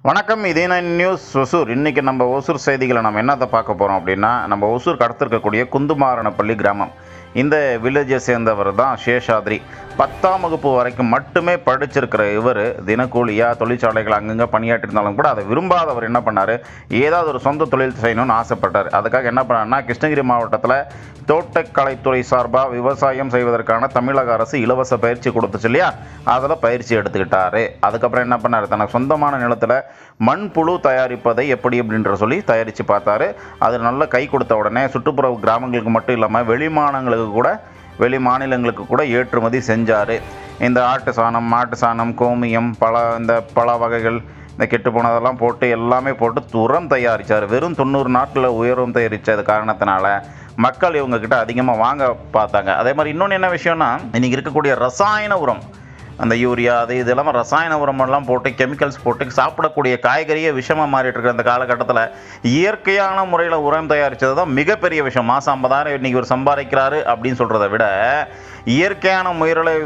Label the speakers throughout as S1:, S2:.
S1: வணக்கம் இதே nine news Hosur இன்றைக்கி நம்ம ஒசூர் செய்திகளை நம்ம என்னத்தை பார்க்க போகிறோம் அப்படின்னா நம்ம ஒசூருக்கு அடுத்து இருக்கக்கூடிய குந்துமாரணப்பள்ளி கிராமம் இந்த வில்லேஜை சேர்ந்தவர் தான் சேஷாத்ரி பத்தாம் வகுப்பு வரைக்கும் மட்டுமே படிச்சிருக்கிற இவர் தினக்கூலியாக தொழிற்சாலைகள் அங்கங்கே பணியாற்றிருந்தாலும் கூட அதை விரும்பாதவர் என்ன பண்ணார் ஏதாவது ஒரு சொந்த தொழில் செய்யணும்னு ஆசைப்பட்டார் அதுக்காக என்ன பண்ணார்னா கிருஷ்ணகிரி மாவட்டத்தில் தோட்டக்கலைத்துறை சார்பாக விவசாயம் செய்வதற்கான தமிழக அரசு இலவச பயிற்சி கொடுத்துச்சு இல்லையா அதில் பயிற்சி எடுத்துக்கிட்டாரு அதுக்கப்புறம் என்ன பண்ணார் தனக்கு சொந்தமான நிலத்தில் மண்புழு தயாரிப்பதை எப்படி அப்படின்ற சொல்லி தயாரித்து பார்த்தாரு அது நல்ல கை கொடுத்த உடனே சுற்றுப்புற கிராமங்களுக்கு மட்டும் இல்லாமல் வெளிமாநிலங்களுக்கு கூட வெளி மாநிலங்களுக்கு கூட ஏற்றுமதி செஞ்சார் இந்த ஆட்டு சாணம் மாட்டு சாணம் கோமியம் பல இந்த பல வகைகள் இந்த கெட்டு போனதெல்லாம் போட்டு எல்லாமே போட்டு உரம் தயாரித்தார் வெறும் தொண்ணூறு நாட்டில் உயரம் தயாரித்தது காரணத்தினால மக்கள் இவங்கக்கிட்ட அதிகமாக வாங்க பார்த்தாங்க அதே மாதிரி இன்னொன்று என்ன விஷயம்னா இன்றைக்கி இருக்கக்கூடிய ரசாயன உரம் அந்த யூரியா அது இது எல்லாமே ரசாயன உரமெல்லாம் போட்டு கெமிக்கல்ஸ் போட்டு சாப்பிடக்கூடிய காய்கறியே விஷமாக மாறிட்டு இருக்கிற அந்த காலகட்டத்தில் இயற்கையான முறையில் உரம் தயாரித்தது தான் மிகப்பெரிய விஷயம் மாதம் ஐம்பதாயிரம் இன்றைக்கி ஒரு சம்பாதிக்கிறாரு அப்படின்னு சொல்கிறத விட இயற்கையான முயலை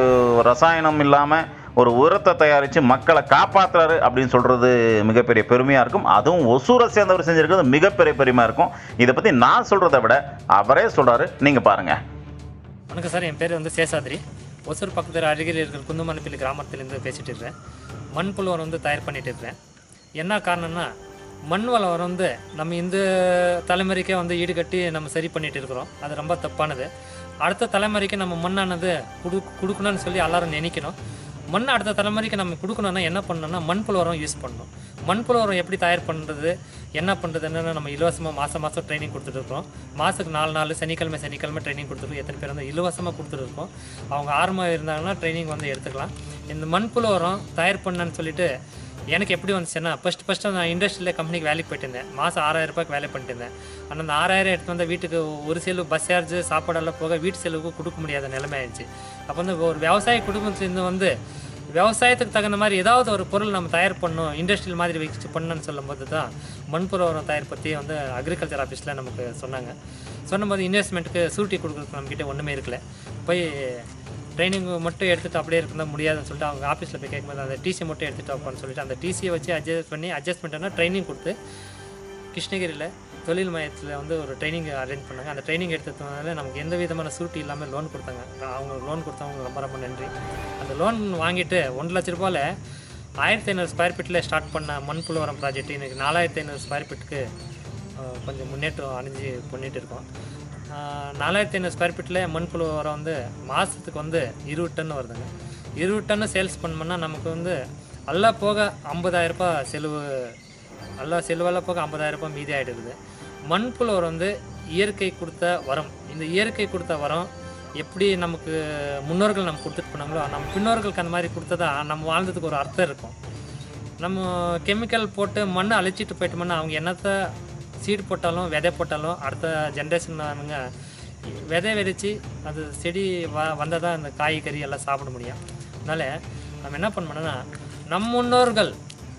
S1: ரசாயனம் இல்லாமல் ஒரு உரத்தை தயாரித்து மக்களை காப்பாற்றுறாரு அப்படின்னு சொல்கிறது மிகப்பெரிய பெருமையாக இருக்கும் அதுவும் ஒசூரை சேர்ந்தவர் செஞ்சுருக்கிறது மிகப்பெரிய பெருமையாக இருக்கும் இதை பற்றி நான் சொல்கிறத விட அவரே சொல்கிறாரு நீங்கள் பாருங்கள்
S2: வணக்கம் சார் என் பேர் வந்து சேஷாத்ரி ஒசூர் பக்கத்தில் அருகில் இருக்கிற குந்துமணப்பிள்ளி கிராமத்திலேருந்து பேசிகிட்டு இருக்கிறேன் மண்புழு உரம் வந்து தயார் பண்ணிட்டு இருக்கிறேன் என்ன காரணம்னா மண் வளம் உரம் வந்து நம்ம இந்த தலைமுறைக்கே வந்து ஈடுகட்டி நம்ம சரி பண்ணிட்டு இருக்கிறோம் அது ரொம்ப தப்பானது அடுத்த தலைமுறைக்கு நம்ம மண்ணானது கொடு கொடுக்கணும்னு சொல்லி எல்லாரும் நினைக்கணும் மண் அடுத்த தலைமுறைக்கு நம்ம கொடுக்கணும்னா என்ன பண்ணணும்னா மண்புழு உரம் யூஸ் பண்ணணும் மண்புழு உரம் எப்படி தயார் பண்ணுறது என்ன பண்ணுறதுன்னு நம்ம இலவசமாக மாதம் மாதம் ட்ரைனிங் கொடுத்துட்ருக்கோம் மாதத்துக்கு நாலு நாள் சனிக்கிழமை சனிக்கிழமை ட்ரைனிங் கொடுத்துருக்கோம் எத்தனை பேர் வந்து இலவசமாக கொடுத்துருக்கோம் அவங்க ஆர்வமாக இருந்தாங்கன்னா ட்ரைனிங் வந்து எடுத்துக்கலாம் இந்த மண்புழு உரம் தயார் பண்ணேன்னு சொல்லிட்டு எனக்கு எப்படி வந்துச்சுன்னா ஃபஸ்ட் ஃபஸ்ட்டு நான் இண்டஸ்ட்ரியில் கம்பெனிக்கு வேலைக்கு போயிட்டு இருந்தேன் மாதம் ஆறாயிரம் ரூபாய்க்கு வேலை பண்ணிட்டு இருந்தேன் ஆனால் அந்த ஆறாயிரம் எடுத்து வந்தால் வீட்டுக்கு ஒரு செலவு பஸ் சார்ஜ் சாப்பாடெல்லாம் போக வீட்டு செலவுக்கு கொடுக்க முடியாத நிலைமை ஆயிடுச்சு அப்போ வந்து ஒரு விவசாய குடும்பத்துலேருந்து வந்து விவசாயத்துக்கு தகுந்த மாதிரி ஏதாவது ஒரு பொருள் நம்ம தயார் பண்ணணும் இண்டஸ்ட்ரியல் மாதிரி வச்சு பண்ணணும்னு சொல்லும்போது தான் மண்புற உரம் தயார் பற்றி வந்து அக்ரிகல்ச்சர் ஆஃபீஸில் நமக்கு சொன்னாங்க சொன்னபோது இன்வெஸ்ட்மெண்ட்டுக்கு சூட்டி கொடுக்குறதுக்கு நம்மக்கிட்ட ஒன்றுமே இருக்கல போய் ட்ரைனிங் மட்டும் எடுத்துகிட்டு அப்படியே இருந்தால் முடியாதுன்னு சொல்லிட்டு அவங்க ஆஃபீஸில் போய் கேட்கும்போது அந்த டிசி மட்டும் எடுத்துகிட்டு வாப்பான்னு சொல்லிட்டு அந்த டிசியை வச்சு அட்ஜஸ்ட் பண்ணி அட்ஜஸ்ட்மெண்ட்னா ட்ரைனிங் கொடுத்து கிருஷ்ணகிரியில் தொழில் மையத்தில் வந்து ஒரு ட்ரைனிங் அரேஞ்ச் பண்ணாங்க அந்த ட்ரைனிங் எடுத்ததுனால நமக்கு எந்த விதமான சூட்டி இல்லாமல் லோன் கொடுத்தாங்க அவங்க லோன் கொடுத்தவங்க ரொம்ப ரொம்ப நன்றி அந்த லோன் வாங்கிட்டு ஒன்றரை லட்ச ரூபாயில் ஆயிரத்தி ஐநூறு ஸ்கொயர் ஃபீட்டில் ஸ்டார்ட் பண்ண மண்புழு உரம் ப்ராஜெக்ட் இன்றைக்கி நாலாயிரத்தி ஐநூறு ஸ்கொயர் ஃபீட்டுக்கு அஹ், கொஞ்சம் முன்னேற்றம் அணிஞ்சு பண்ணிட்டு இருக்கோம் அஹ், நாலாயிரத்தி ஐநூறு ஸ்கொயர் ஃபீட்டில் மண்புழு உரம் வந்து மாதத்துக்கு வந்து இருபது டன் வருதுங்க இருபது டன்னு சேல்ஸ் பண்ணோம்னா நமக்கு வந்து எல்லாம் போக ஐம்பதாயிரம் ரூபாய் செலவு எல்லாம் செலவெல்லாம் போக ஐம்பதாயிரம் ரூபாய் மீதி ஆகிடுது மண்புழு உரம் வந்து இயற்கை கொடுத்த வரம் இந்த இயற்கை கொடுத்த வரம் எப்படி நமக்கு முன்னோர்கள் நம்ம கொடுத்துட்டு போனாங்களோ நம்ம பின்னோர்களுக்கு அந்த மாதிரி கொடுத்ததா நம்ம வாழ்ந்ததுக்கு ஒரு அர்த்தம் இருக்கும் நம்ம கெமிக்கல் போட்டு மண்ணை அழிச்சிட்டு போயிட்டோம்னா அவங்க என்னத்தை சீடு போட்டாலும் விதை போட்டாலும் அடுத்த ஜென்ரேஷனுங்க விதை விதைச்சி அது செடி வ வந்தால் தான் அந்த காய்கறி எல்லாம் சாப்பிட முடியும் அதனால் நம்ம என்ன பண்ணணும்னா நம் முன்னோர்கள்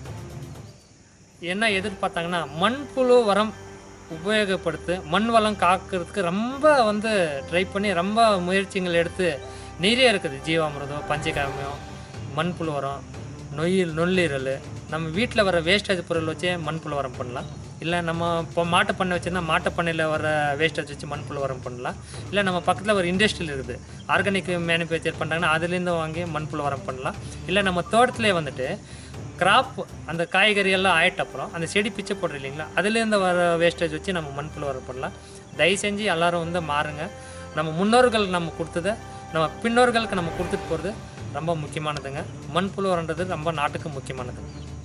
S2: என்ன எதிர்பார்த்தாங்கன்னா மண்புழு உரம் உபயோகப்படுத்து மண் வளம் காக்கிறதுக்கு ரொம்ப வந்து ட்ரை பண்ணி ரொம்ப முயற்சிகள் எடுத்து நிறைய இருக்குது ஜீவாமிரதம் பஞ்சகாமியம் மண்புழு உரம் நொய்யல் நொல்லீரல் நம்ம வீட்டில் வர வேஸ்டேஜ் பொருள் வச்சே மண்புழு உரம் பண்ணலாம் இல்லை நம்ம இப்போ மாட்டு பண்ணை வச்சுருந்தா மாட்டு பண்ணையில் வர வேஸ்டேஜ் வச்சு மண்புழு உரம் பண்ணலாம் இல்லை நம்ம பக்கத்தில் ஒரு இண்டஸ்ட்ரியல் இருக்குது ஆர்கானிக் மேனுஃபேக்சர் பண்ணுறாங்கன்னா அதுலேருந்து வாங்கி மண்புழு உரம் பண்ணலாம் இல்லை நம்ம தோட்டத்திலே வந்துட்டு கிராப் அந்த காய்கறி எல்லாம் ஆயிட்ட அப்புறம் அந்த செடி பிச்சை போடுற இல்லைங்களா அதுலேருந்து வர வேஸ்டேஜ் வச்சு நம்ம மண்புழு உரம் பண்ணலாம் தயவு செஞ்சு எல்லாரும் வந்து மாறுங்க நம்ம முன்னோர்கள் நம்ம கொடுத்ததை நம்ம பின்னோர்களுக்கு நம்ம கொடுத்துட்டு போகிறது ரொம்ப முக்கியமானதுங்க மண்புழு உரன்றது ரொம்ப நாட்டுக்கு முக்கியமானது